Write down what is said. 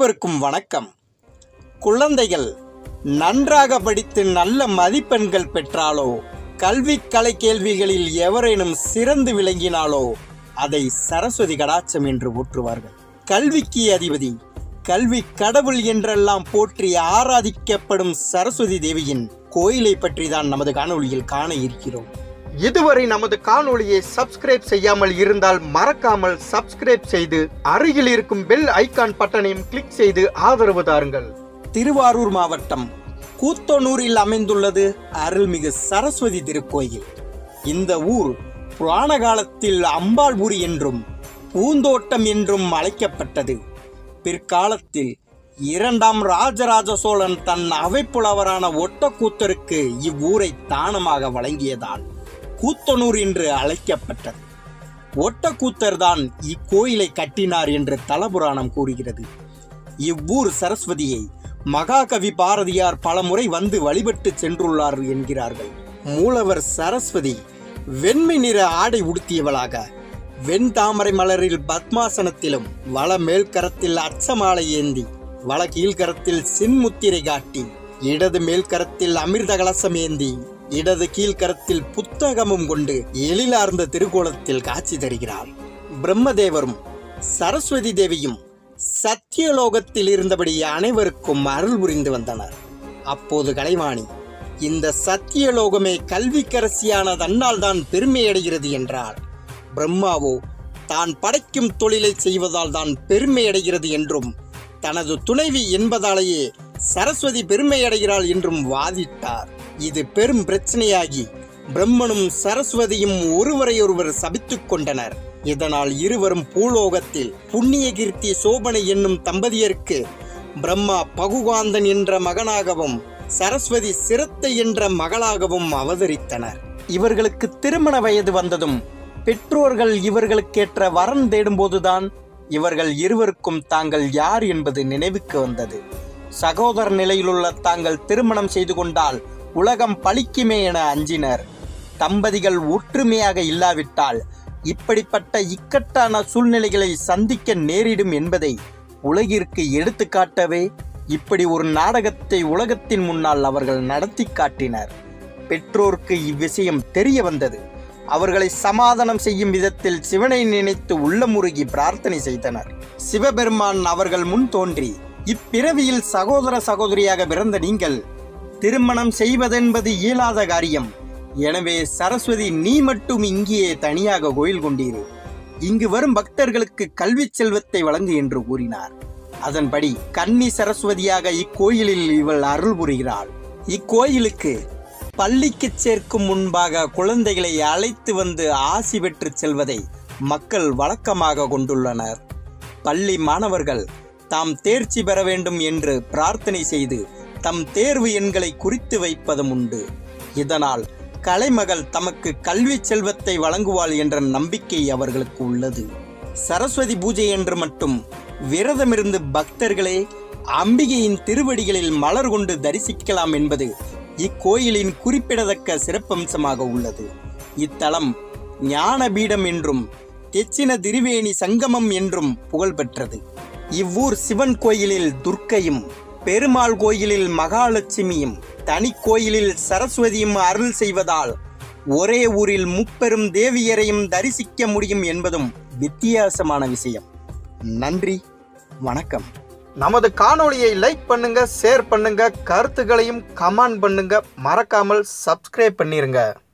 அனைவருக்கும் வணக்கம் குழந்தைகள் நன்றாக படித்து நல்ல மதிப்பெண்கள் பெற்றாலோ கல்வி கலை கேள்விகளில் எவரேனும் சிறந்து விளங்கினாலோ அதை சரஸ்வதி கடாட்சம் என்று ஊற்றுவார்கள் கல்விக்கு அதிபதி கல்வி கடவுள் என்றெல்லாம் போற்றி ஆராதிக்கப்படும் சரஸ்வதி தேவியின் கோயிலை பற்றி தான் நமது காணொளியில் காண இருக்கிறோம் இதுவரை நமது காணொளியை சப்ஸ்கிரைப் செய்யாமல் இருந்தால் மறக்காமல் சப்ஸ்கிரைப் செய்து அருகில் இருக்கும் பெல் ஐகான் பட்டனையும் கிளிக் செய்து ஆதரவு தாருங்கள் திருவாரூர் மாவட்டம் கூத்தனூரில் அமைந்துள்ளது அருள்மிகு சரஸ்வதி திருக்கோயில் இந்த ஊர் புராண காலத்தில் அம்பாள்புரி என்றும் பூந்தோட்டம் என்றும் அழைக்கப்பட்டது பிற்காலத்தில் இரண்டாம் ராஜராஜ சோழன் தன் அவைப்புலவரான ஒட்டக்கூத்தருக்கு இவ்வூரை தானமாக வழங்கியதால் கூத்தனூர் என்று அழைக்கப்பட்டது ஒட்டக்கூத்தர் தான் இக்கோயிலை கட்டினார் என்று தலபுராணம் கூறுகிறது இவ்வூர் சரஸ்வதியை மகாகவி பாரதியார் பலமுறை வந்து வழிபட்டு சென்றுள்ளார் என்கிறார்கள் மூலவர் சரஸ்வதி வெண்மை நிற ஆடை உடுத்தியவளாக வெண்தாமரை மலரில் பத்மாசனத்திலும் வல மேல்கரத்தில் அச்சமாலை ஏந்தி வல கீழ்கரத்தில் சின்முத்திரை காட்டி இடது மேல்கரத்தில் அமிர்த கலசம் ஏந்தி இடது கீழ்கரத்தில் புத்தகமும் கொண்டு எழிலார்ந்த திருக்கோலத்தில் காட்சி தருகிறார் பிரம்மதேவரும் சரஸ்வதி தேவியும் சத்தியலோகத்தில் இருந்தபடி அனைவருக்கும் அருள் புரிந்து வந்தனர் அப்போது கலைவாணி இந்த சத்தியலோகமே கல்விக்கரசியான தன்னால் தான் பெருமையடைகிறது என்றார் பிரம்மாவோ தான் படைக்கும் தொழிலை செய்வதால் தான் பெருமையடைகிறது என்றும் தனது துணைவி என்பதாலேயே சரஸ்வதி பெருமையடைகிறாள் என்றும் வாதிட்டார் இது பெரும் பிரச்சனையாகி பிரம்மனும் சரஸ்வதியும் ஒருவரையொருவர் சபித்துக் கொண்டனர் இதனால் இருவரும் பூலோகத்தில் புண்ணியகீர்த்தி சோபனை என்னும் தம்பதியருக்கு பிரம்மா பகுகாந்தன் என்ற மகனாகவும் சரஸ்வதி சிரத்தை என்ற மகளாகவும் அவதரித்தனர் இவர்களுக்கு திருமண வயது வந்ததும் பெற்றோர்கள் இவர்களுக்கேற்ற வரன் தேடும்போதுதான் இவர்கள் இருவருக்கும் தாங்கள் யார் என்பது நினைவுக்கு வந்தது சகோதர நிலையிலுள்ள தாங்கள் திருமணம் செய்து கொண்டால் உலகம் பழிக்குமே என அஞ்சினர் தம்பதிகள் ஒற்றுமையாக இல்லாவிட்டால் இப்படிப்பட்ட இக்கட்டான சூழ்நிலைகளை சந்திக்க நேரிடும் என்பதை உலகிற்கு எடுத்துக்காட்டவே இப்படி ஒரு நாடகத்தை உலகத்தின் முன்னால் அவர்கள் நடத்தி காட்டினர் பெற்றோருக்கு இவ்விஷயம் தெரிய வந்தது அவர்களை சமாதானம் செய்யும் விதத்தில் சிவனை நினைத்து உள்ளமுருகி பிரார்த்தனை செய்தனர் சிவபெருமான் அவர்கள் முன் தோன்றி இப்பிறவியில் சகோதர சகோதரியாக பிறந்த நீங்கள் திருமணம் செய்வதென்பது இயலாத காரியம் எனவே சரஸ்வதி நீ மட்டும் இங்கேயே தனியாக கோயில் கொண்டீரு இங்கு வரும் பக்தர்களுக்கு கல்வி செல்வத்தை வழங்கு என்று கூறினார் அதன்படி கன்னி சரஸ்வதியாக இக்கோயிலில் இவள் அருள் புரிகிறாள் இக்கோயிலுக்கு பள்ளிக்கு சேர்க்கும் முன்பாக குழந்தைகளை அழைத்து வந்து ஆசி பெற்று செல்வதை மக்கள் வழக்கமாக கொண்டுள்ளனர் பள்ளி மாணவர்கள் தாம் தேர்ச்சி பெற வேண்டும் என்று பிரார்த்தனை செய்து தம் தேர்வு எண்களை குறித்து வைப்பதும் உண்டு இதனால் கலைமகள் தமக்கு கல்வி செல்வத்தை வழங்குவாள் என்ற நம்பிக்கை அவர்களுக்கு உள்ளது சரஸ்வதி பூஜை என்று மட்டும் விரதமிருந்து பக்தர்களே அம்பிகையின் திருவடிகளில் மலர் கொண்டு தரிசிக்கலாம் என்பது இக்கோயிலின் குறிப்பிடத்தக்க சிறப்பம்சமாக உள்ளது இத்தலம் ஞானபீடம் என்றும் தெச்சின திருவேணி சங்கமம் என்றும் புகழ்பெற்றது இவ்வூர் சிவன் கோயிலில் துர்க்கையும் பெருமாள் கோயிலில் மகாலட்சுமியும் தனி கோயிலில் சரஸ்வதியும் அருள் செய்வதால் ஒரே ஊரில் முப்பெரும் தேவியரையும் தரிசிக்க முடியும் என்பதும் வித்தியாசமான விஷயம் நன்றி வணக்கம் நமது காணொளியை லைக் பண்ணுங்க ஷேர் பண்ணுங்க கருத்துக்களையும் கமெண்ட் பண்ணுங்க மறக்காமல் சப்ஸ்கிரைப் பண்ணிருங்க